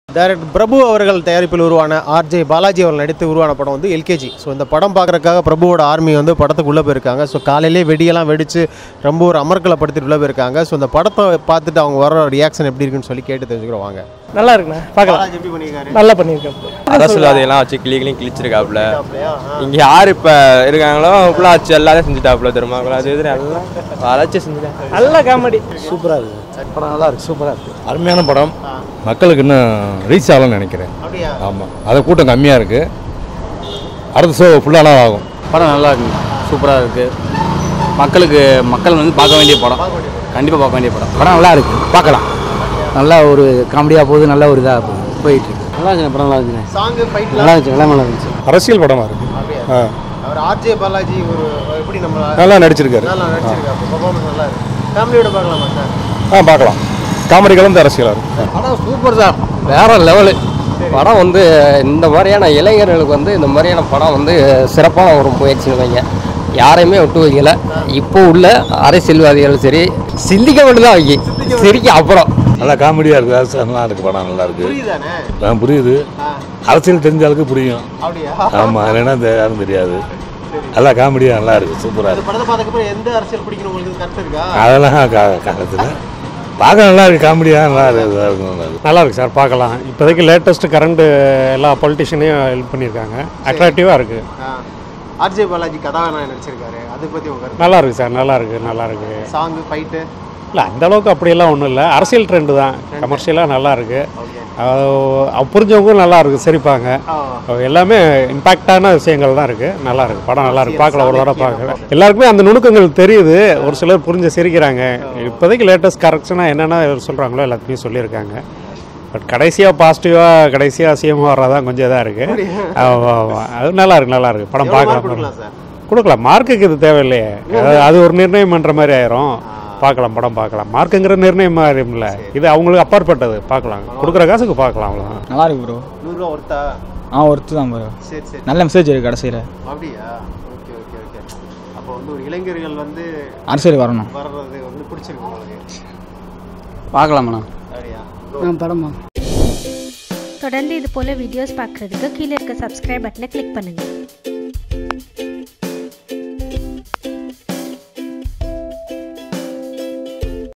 director பிரபு அவர்கள் தயாரிப்பில் உருவான ஆர்ஜே பாலாஜி அவர்கள் நடித்து உருவான படம் வந்து எல்கேஜி ஸோ இந்த படம் பார்க்குறக்காக பிரபுவோட ஆர்மி வந்து படத்துக்குள்ளே போயிருக்காங்க ஸோ காலையிலே வெடியெல்லாம் வெடித்து ரொம்ப ஒரு அமர்க்கலப்படுத்திட்டு உள்ளே போயிருக்காங்க ஸோ இந்த படத்தை பார்த்துட்டு அவங்க வர ரியாக்ஷன் எப்படி இருக்குன்னு சொல்லி கேட்டு தெரிஞ்சுக்கிறோம் வாங்க நல்லா இருக்குண்ணா பார்க்கலாம் பாலாஜி எப்படி பண்ணியிருக்காரு நல்லா பண்ணியிருக்கேன் அரசியல்வாதிகள்லாம் வச்சு கிளி கிளி கிழிச்சிருக்காப்புல இங்க யார் இப்ப இருக்காங்களோ ஃபுல்லாக வச்சு எல்லாத்தையும் செஞ்சுட்டாப்புல திரும்ப அது இது எல்லாம் வளர்ச்சி செஞ்சுட்டாங்க நல்ல காமெடி சூப்பராக இருக்குது படம் நல்லா இருக்குது சூப்பராக இருக்குது அருமையான படம் மக்களுக்கு இன்னும் ரீச் ஆகலன்னு நினைக்கிறேன் அப்படியா ஆமாம் அது கூட்டம் கம்மியாக இருக்குது அடுத்த ஷோ ஃபுல்லாக ஆகும் படம் நல்லா இருக்குங்க சூப்பராக இருக்குது மக்களுக்கு மக்கள் வந்து பார்க்க வேண்டிய படம் கண்டிப்பாக பார்க்க வேண்டிய படம் படம் நல்லா இருக்கு பார்க்கலாம் நல்லா ஒரு காமெடியாக போகுது நல்ல ஒரு இதாக போகுது போயிட்டு இருக்கு நல்லா இருந்துச்சு படம் நல்லா இருந்துச்சு சாங்கு ஃபைட்லாம் நல்லா இருந்துச்சு எல்லாம் நல்லா இருந்துச்சு அரசியல் படமாக இருக்குது அப்படியா ஆ அவர் ஆர்ஜே பாலாஜி ஒரு எப்படி நம்ம நல்லா நடிச்சிருக்காரு நல்லா நடிச்சிருக்காரு பர்ஃபார்மன்ஸ் நல்லா இருக்கு ஃபேமிலியோட பார்க்கலாமா சார் ஆ பார்க்கலாம் காமெடி கலந்து அரசியலாக இருக்கும் படம் சூப்பர் சார் வேற லெவலு படம் வந்து இந்த மாதிரியான இளைஞர்களுக்கு வந்து இந்த மாதிரியான படம் வந்து சிறப்பான ஒரு முயற்சின்னு வைங்க யாரையுமே விட்டு வைக்கல இப்போ உள்ள அரசியல்வாதிகள் சரி சிந்திக்க மட்டும் தான் வைக்க சிரிக்க அப்புறம் நல்லா காமெடியாக இருக்குது அரசியல் நல்லா இருக்குது படம் நல்லா இருக்குது புரியுதானே ஆ, புரியுது ஆ அரசியல் தெரிஞ்ச ஆளுக்கு புரியும் அப்படியா ஆமாம் இல்லைன்னா தெ- யாரும் தெரியாது நல்லா காமெடியாக நல்லா இருக்குது சூப்பராக இந்த இருக்குது படத்தை பார்த்ததுக்கப்புறம் எந்த அரசியல் பிடிக்கணும் உங்களுக்கு கருத்து இருக்கா அதெல்லாம் கா- காலத்தில் பார்க்க நல்லா இருக்கு காமெடியாக நல்லா இருக்கு இதா இருக்கும் நல்லா இருக்கு நல்லா இருக்கு சார் பார்க்கலாம் இப்போதைக்கு லேட்டஸ்ட் கரண்ட் எல்லா பொலிட்டிஷியனையும் ஹெல்ப் பண்ணியிருக்காங்க அட்ராக்டிவாக இருக்குது ஆர்ஜே பாலாஜி கதாநாயகன் நடிச்சிருக்காரு அதை பத்தி உங்க கருத்து நல்லா இருக்கு சார் நல்லா இருக்கு நல்லா இருக்கு சாங்கு ஃபைட்டு இல்லை அந்த அளவுக்கு அப்படியெல்லாம் ஒன்றும் இல்லை அரசியல் ட்ரெண்டு தான் கமர்ஷியலாக நல்லா இருக்கு ஓகே அது புரிஞ்சவங்களும் நல்லா இருக்கு சிரிப்பாங்க அது எல்லாமே இம்பாக்டான விஷயங்கள் தான் இருக்கு நல்லா இருக்கு படம் நல்லா இருக்கு பார்க்கலாம் ஒரு தடவை பார்க்கல எல்லாருக்குமே அந்த நுணுக்கங்கள் தெரியுது ஒரு சிலர் புரிஞ்சு சிரிக்கிறாங்க இப்போதைக்கு லேட்டஸ்ட் கரெக்ஷனாக என்னென்ன சொல்கிறாங்களோ எல்லாத்தையும் சொல்லியிருக்காங்க பட் கடைசியாக பாசிட்டிவாக கடைசியாக அசியமாக வர்றதான் கொஞ்சம் இதாக இருக்குது ஆமாம் ஆமாம் அது நல்லா இருக்கு நல்லா இருக்கு படம் பார்க்கலாம் கொடுக்கலாம் சார் கொடுக்கலாம் மார்க்குக்கு இது தேவையில்லையே அது- அது ஒரு நிர்ணயம் பண்ணுற மாதிரி ஆயிரும் பார்க்கலாம் படம் பார்க்கலாம் மார்க்குங்கிற நிர்ணயம் மாதிரி இல்லை இது அவங்களுக்கு அப்பாற்பட்டது பார்க்கலாம் கொடுக்குற காசுக்கு பார்க்கலாம் அவ்வளோதான் நல்லா இருக்கு ப்ரோ நூறுரூவா ஒருத்தா ஆ ஒருத்து தான் ப்ரோ சரி சரி நல்ல மெசேஜ் இருக்குது கடைசியில் அப்படியா ஓகே ஓகே ஓகே அப்போ வந்து ஒரு இளைஞர்கள் வந்து அரசியல் வரணும் வர்றது வந்து பிடிச்சிருக்கு உங்களுக்கு பார்க்கலாமாண்ணா அப்படியா தொடர்ந்து இது போல வீடியோஸ் பார்க்குறதுக்கு கீழே இருக்க சப்ஸ்கிரைப் பட்டனை கிளிக் பண்ணுங்கள்